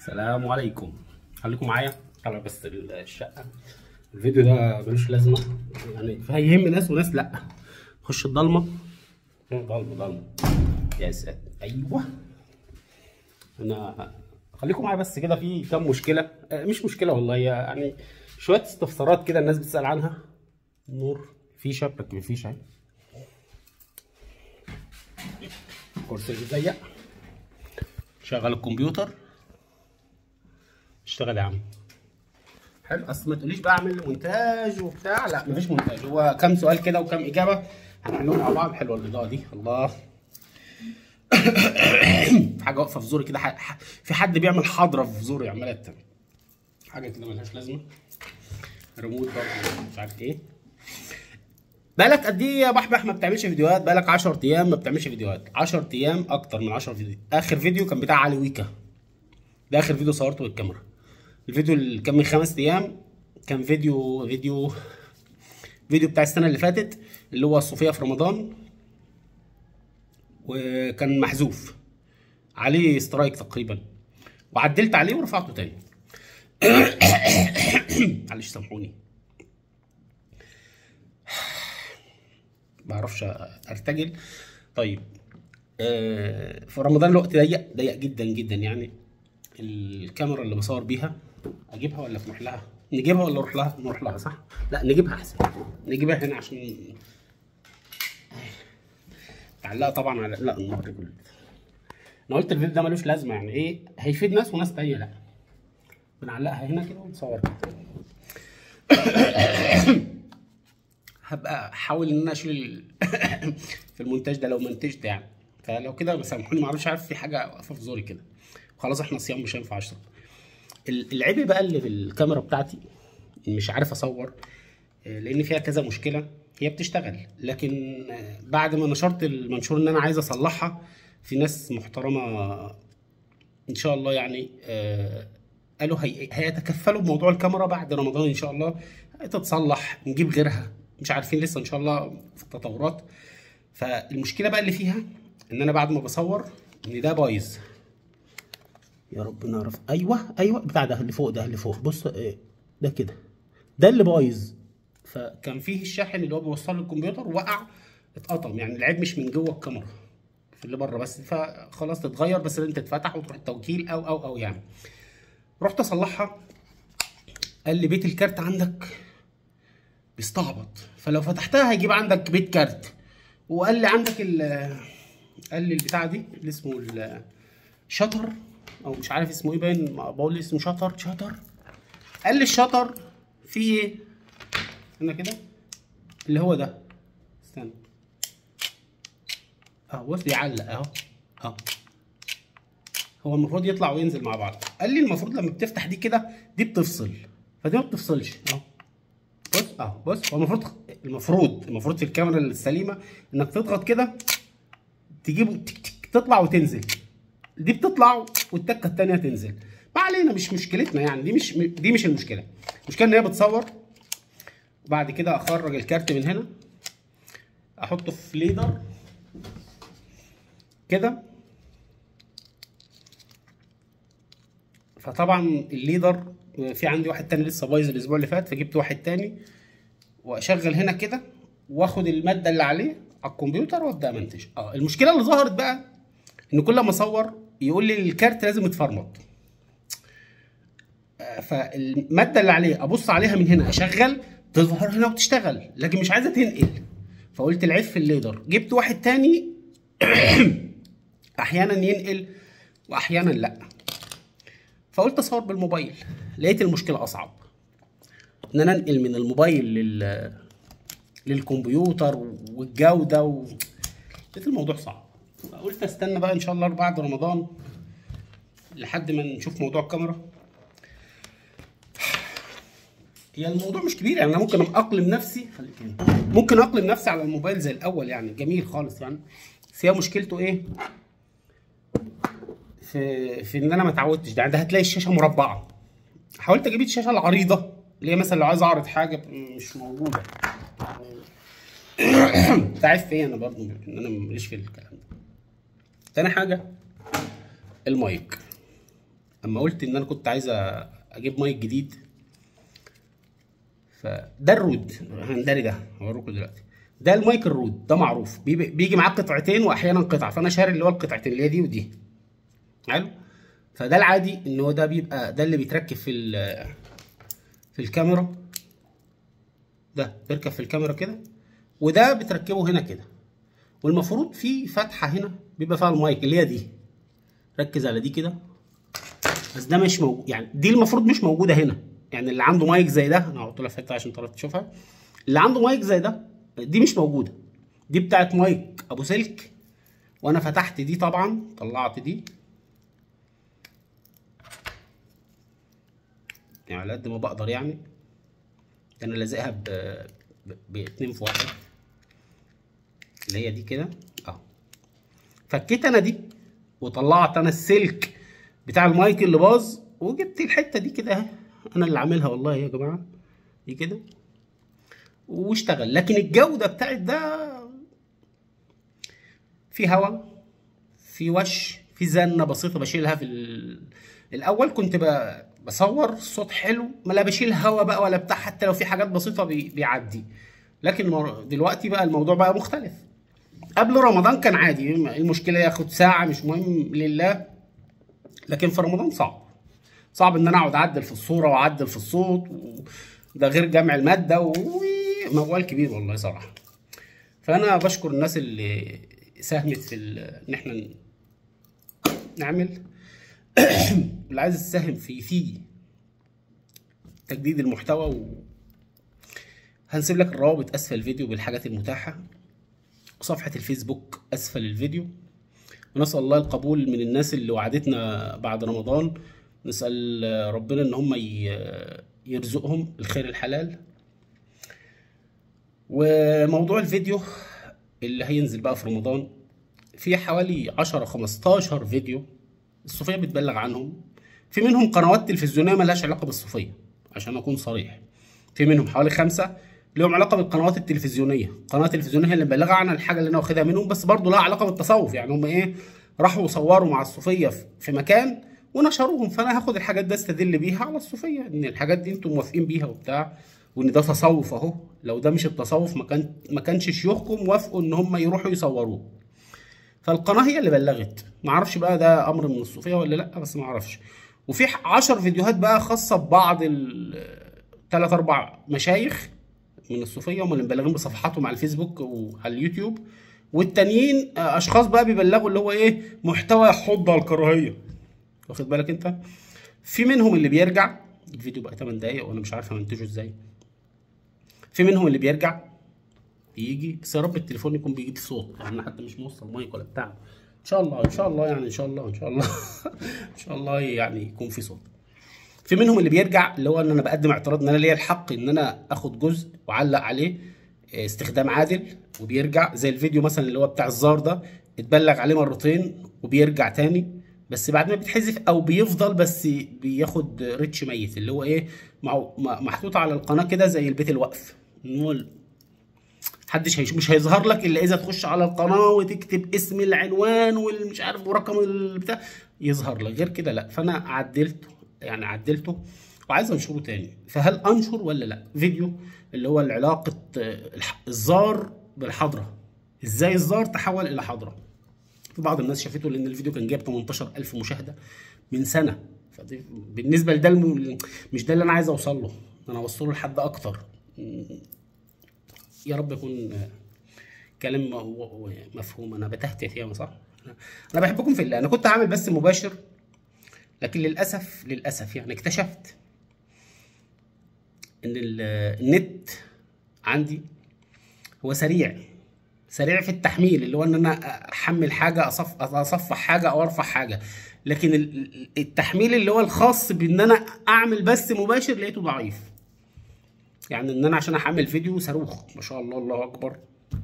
السلام عليكم خليكم معايا طلع بس الشقه الفيديو ده ملوش لازمه يعني فهيهم ناس وناس لا خش الضلمه ضلمه ضلمه يا ساتر ايوه انا خليكم معايا بس كده في كام مشكله آه، مش مشكله والله هي يعني شويه استفسارات كده الناس بتسال عنها نور فيشه بركب الفيشه اهي كرسي ضيق شغل الكمبيوتر اشتغل يا عم حلو اصل ما تقوليش بقى اعمل مونتاج وبتاع لا مفيش مونتاج هو كام سؤال كده وكام اجابه هنحلهم مع بعض حلوه الاضاءه دي الله حاجه واقفه في زوري كده ح- ح- في حد بيعمل حضره في زوري عماله تعمل حاجه كده ملهاش لازمه ريموت برضه مش عارف ايه بقالك قد ايه يا بحبح ما بتعملش فيديوهات بقالك 10 ايام ما بتعملش فيديوهات 10 ايام اكتر من 10 فيديو اخر فيديو كان بتاع علي ويكا ده اخر فيديو صورته بالكاميرا الفيديو اللي كان من خمس ايام كان فيديو فيديو فيديو بتاع السنه اللي فاتت اللي هو الصوفيه في رمضان وكان محذوف عليه سترايك تقريبا وعدلت عليه ورفعته تاني معلش سامحوني بعرفش ارتجل طيب آه، في رمضان الوقت ضيق ضيق جدا جدا يعني الكاميرا اللي بصور بيها اجيبها ولا نروح لها نجيبها ولا نروح لها نروح لها صح لا نجيبها احسن نجيبها هنا عشان تعلقها طبعا على لا النهر كله انا قلت الفيديو ده ملوش لازمه يعني ايه هيفيد ناس وناس تانية لا بنعلقها هنا كده ونصور كده هبقى احاول ان انا اشيل ال- في المونتاج ده لو منتجت يعني فلو كده سامحوني ما اعرفش عارف في حاجه واقفه في زوري كده خلاص احنا صيام مش هينفع اشرب ال- العيب بقى اللي في الكاميرا بتاعتي مش عارف اصور آه، لان فيها كذا مشكله هي بتشتغل لكن آه، بعد ما نشرت المنشور ان انا عايز اصلحها في ناس محترمه ان شاء الله يعني آه، قالوا هي... هيتكفلوا بموضوع الكاميرا بعد رمضان ان شاء الله تتصلح نجيب غيرها مش عارفين لسه ان شاء الله في التطورات فالمشكله بقى اللي فيها ان انا بعد ما بصور ان ده بايظ يا رب نعرف ايوه ايوه بتاع ده اللي فوق ده اللي فوق بص إيه، ده كده ده اللي بايظ فكان فيه الشاحن اللي هو بيوصل للكمبيوتر وقع اتقطم يعني العيب مش من جوه الكاميرا في اللي بره بس فخلاص تتغير بس لازم تتفتح وتروح التوكيل او او او يعني رحت اصلحها قال لي بيت الكارت عندك بيستعبط فلو فتحتها هيجيب عندك بيت كارت وقال لي عندك ال قال لي البتاع دي اللي اسمه الشطر او مش عارف اسمه ايه باين بقول لي اسمه شطر شطر قال لي الشطر فيه ايه هنا كده اللي هو ده استنى اهو بص يعلق اهو اهو هو المفروض يطلع وينزل مع بعض قال لي المفروض لما بتفتح دي كده دي بتفصل فدي ما بتفصلش اهو بص اهو بص هو المفروض المفروض المفروض في الكاميرا السليمه انك تضغط كده تجيبه تك تك تطلع وتنزل دي بتطلع والتكه التانيه تنزل ما علينا مش مشكلتنا يعني دي مش دي مش المشكله المشكله ان هي بتصور وبعد كده اخرج الكارت من هنا احطه في ليدر كده فطبعا الليدر في عندي واحد تاني لسه بايظ الاسبوع اللي فات فجبت واحد تاني واشغل هنا كده واخد الماده اللي عليه على الكمبيوتر وابدا امنتج اه المشكله اللي ظهرت بقى ان كل ما اصور يقول لي الكارت لازم يتفرمط آه، فالماده اللي عليه ابص عليها من هنا اشغل تظهر هنا وتشتغل لكن مش عايزه تنقل فقلت العيب في الليدر جبت واحد تاني احيانا ينقل واحيانا لا فقلت اصور بالموبايل لقيت المشكله اصعب ان انا انقل من الموبايل لل للكمبيوتر والجوده و... لقيت الموضوع صعب فقلت استنى بقى ان شاء الله بعد رمضان لحد ما نشوف موضوع الكاميرا هي الموضوع مش كبير يعني انا ممكن اقلم نفسي خليك هنا. ممكن اقلم نفسي على الموبايل زي الاول يعني جميل خالص يعني بس هي مشكلته ايه في في ان انا ما اتعودتش ده ده هتلاقي الشاشه مربعه حاولت اجيب الشاشه العريضه اللي هي مثلا لو عايز اعرض حاجه مش موجوده انت عارف في ايه انا برضه ان انا ماليش في الكلام ده تاني حاجه المايك اما قلت ان انا كنت عايز اجيب مايك جديد فده الرود هندري ده هوريكم دلوقتي ده المايك الرود ده معروف بيبي- بيجي معاه قطعتين واحيانا قطعه فانا شاري اللي هو القطعتين اللي هي دي ودي حلو فده العادي ان هو ده بيبقى ده اللي بيتركب في ال- في الكاميرا ده بيركب في الكاميرا كده وده بتركبه هنا كده والمفروض في فتحه هنا بيبقى فيها المايك اللي هي دي ركز على دي كده بس ده مش موجود يعني دي المفروض مش موجوده هنا يعني اللي عنده مايك زي ده انا هحط لها في حته عشان تعرف تشوفها اللي عنده مايك زي ده دي مش موجوده دي بتاعت مايك ابو سلك وانا فتحت دي طبعا طلعت دي يعني على قد ما بقدر يعني انا لازقها ب ب- باتنين في واحد اللي هي دي كده اهو فكيت انا دي وطلعت انا السلك بتاع المايك اللي باظ وجبت الحته دي كده اهي انا اللي عاملها والله يا جماعه دي كده واشتغل لكن الجوده بتاعت ده في هوا في وش في زنه بسيطه بشيلها في ال... الاول كنت ب... بصور صوت حلو ما لا بشيل هوا بقى ولا بتاع حتى لو في حاجات بسيطه بي... بيعدي لكن مر- دلوقتي بقى الموضوع بقى مختلف قبل رمضان كان عادي المشكله ياخد ساعه مش مهم لله لكن في رمضان صعب صعب ان انا اقعد اعدل في الصوره واعدل في الصوت وده غير جمع الماده وموال كبير والله صراحه فانا بشكر الناس اللي ساهمت في ال- ان احنا ن- نعمل اللي عايز يساهم في في تجديد المحتوى و... هنسيب لك الروابط اسفل الفيديو بالحاجات المتاحه وصفحه الفيسبوك اسفل الفيديو ونسال الله القبول من الناس اللي وعدتنا بعد رمضان نسال ربنا ان هم ي- يرزقهم الخير الحلال وموضوع الفيديو اللي هينزل بقى في رمضان في حوالي 10 15 فيديو الصوفيه بتبلغ عنهم في منهم قنوات تلفزيونيه ملهاش علاقه بالصوفيه عشان اكون صريح في منهم حوالي خمسه لهم علاقه بالقنوات التلفزيونيه القناه التلفزيونيه هي اللي مبلغه عن الحاجه اللي انا واخدها منهم بس برضه لها علاقه بالتصوف يعني هم ايه راحوا صوروا مع الصوفيه في- في مكان ونشروهم فانا هاخد الحاجات دي استدل بيها على الصوفيه ان الحاجات دي انتم موافقين بيها وبتاع وان ده تصوف اهو لو ده مش التصوف ما كان ما كانش شيوخكم وافقوا ان هم يروحوا يصوروه فالقناه هي اللي بلغت ما اعرفش بقى ده امر من الصوفيه ولا لا بس ما اعرفش وفي 10 فيديوهات بقى خاصه ببعض الثلاث اربع مشايخ من الصوفيه هم اللي مبلغين بصفحاتهم على الفيسبوك وعلى اليوتيوب والتانيين آه، اشخاص بقى بيبلغوا اللي هو ايه محتوى يحض على الكراهيه واخد بالك انت في منهم اللي بيرجع الفيديو بقى 8 دقايق وانا مش عارف امنتجه ازاي في منهم اللي بيرجع يجي بس يا رب التليفون يكون بيجيب صوت يعني حتى مش موصل مايك ولا بتاع ان شاء الله ان شاء الله يعني ان شاء الله ان شاء الله ان شاء الله يعني يكون في صوت في منهم اللي بيرجع اللي هو ان انا بقدم اعتراض ان انا ليا الحق ان انا اخد جزء واعلق عليه آه، استخدام عادل وبيرجع زي الفيديو مثلا اللي هو بتاع الزار ده اتبلغ عليه مرتين وبيرجع تاني بس بعد ما بيتحذف او بيفضل بس بياخد ريتش ميت اللي هو ايه مع- مع- محطوط على القناه كده زي البيت الوقف إن هو محدش هيش مش هيظهر لك الا اذا تخش على القناه وتكتب اسم العنوان والمش عارف ورقم البتاع يظهر لك غير كده لا فانا عدلته يعني عدلته وعايز انشره تاني فهل انشر ولا لا فيديو اللي هو العلاقه آه، الح- الزار بالحضره ازاي الزار تحول الى حضره في بعض الناس شافته لان الفيديو كان جايب 18000 مشاهده من سنه فدي بالنسبه لده الم... مش ده اللي انا عايز اوصل له انا اوصله لحد اكتر يا رب يكون آه، كلام م- و- و- مفهوم انا بتهته ياما صح انا بحبكم في الله انا كنت عامل بس مباشر لكن للاسف للاسف يعني اكتشفت ان ال- النت عندي هو سريع سريع في التحميل اللي هو ان انا احمل حاجه أصف اصفح حاجه او ارفع حاجه لكن ال- التحميل اللي هو الخاص بان انا اعمل بث مباشر لقيته ضعيف يعني ان انا عشان احمل فيديو صاروخ ما شاء الله الله اكبر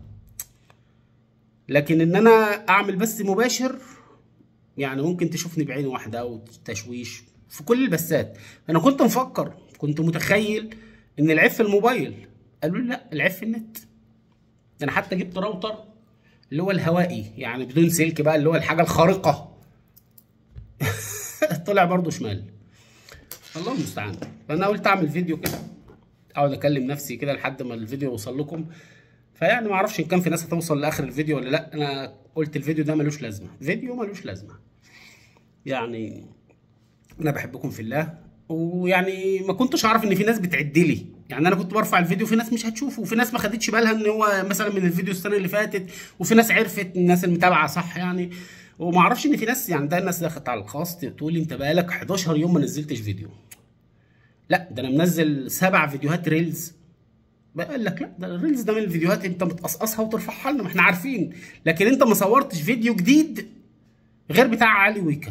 لكن ان انا اعمل بث مباشر يعني ممكن تشوفني بعين واحده او تشويش في كل البثات انا كنت مفكر كنت متخيل ان العيب في الموبايل قالوا لي لا العيب في النت انا حتى جبت راوتر اللي هو الهوائي يعني بدون سلك بقى اللي هو الحاجه الخارقه طلع برضه شمال الله المستعان فانا قلت اعمل فيديو كده اقعد اكلم نفسي كده لحد ما الفيديو يوصل لكم فيعني ما اعرفش ان كان في ناس هتوصل لاخر الفيديو ولا لا انا قلت الفيديو ده ملوش لازمه فيديو ملوش لازمه يعني انا بحبكم في الله ويعني ما كنتش اعرف ان في ناس بتعد لي يعني انا كنت برفع الفيديو في ناس مش هتشوفه وفي ناس ما خدتش بالها ان هو مثلا من الفيديو السنه اللي فاتت وفي ناس عرفت الناس المتابعه صح يعني وما اعرفش ان في ناس يعني ده الناس دخلت على الخاص تقول لي انت بقالك 11 يوم ما نزلتش فيديو لا ده انا منزل سبع فيديوهات ريلز بقول لك لا ده الريلز ده من الفيديوهات انت بتقصقصها وترفعها لنا ما احنا عارفين لكن انت ما صورتش فيديو جديد غير بتاع علي ويكا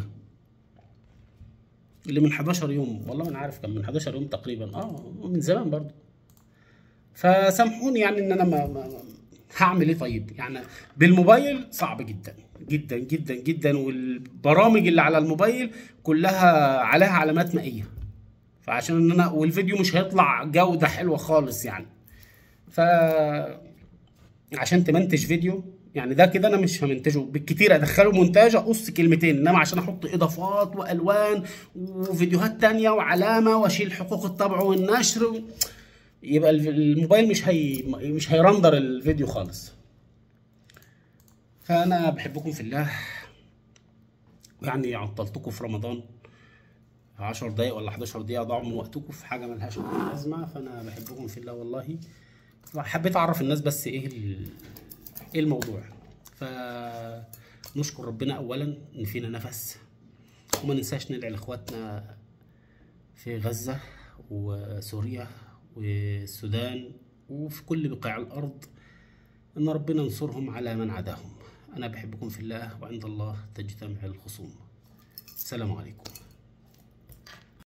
اللي من 11 يوم والله ما انا عارف كان من 11 يوم تقريبا اه من زمان برضو فسامحوني يعني ان انا ما, ما ما- هعمل ايه طيب يعني بالموبايل صعب جدا جدا جدا جدا والبرامج اللي على الموبايل كلها عليها علامات مائيه فعشان ان انا والفيديو مش هيطلع جوده حلوه خالص يعني ف عشان تمنتج فيديو يعني ده كده انا مش همنتجه بالكتير ادخله مونتاج اقص كلمتين انما عشان احط اضافات والوان وفيديوهات تانية وعلامه واشيل حقوق الطبع والنشر يبقى الف- الموبايل مش هي مش هيرندر الفيديو خالص فانا بحبكم في الله يعني عطلتكم في رمضان 10 دقايق ولا 11 دقيقة ضاعوا من وقتكم في حاجة ملهاش أي لازمة فأنا بحبكم في الله والله حبيت أعرف الناس بس إيه ال- إيه الموضوع فنشكر ربنا أولا إن فينا نفس وما ننساش ندعي لإخواتنا في غزة وسوريا والسودان وفي كل بقاع الأرض إن ربنا ينصرهم على من عداهم أنا بحبكم في الله وعند الله تجتمع الخصوم السلام عليكم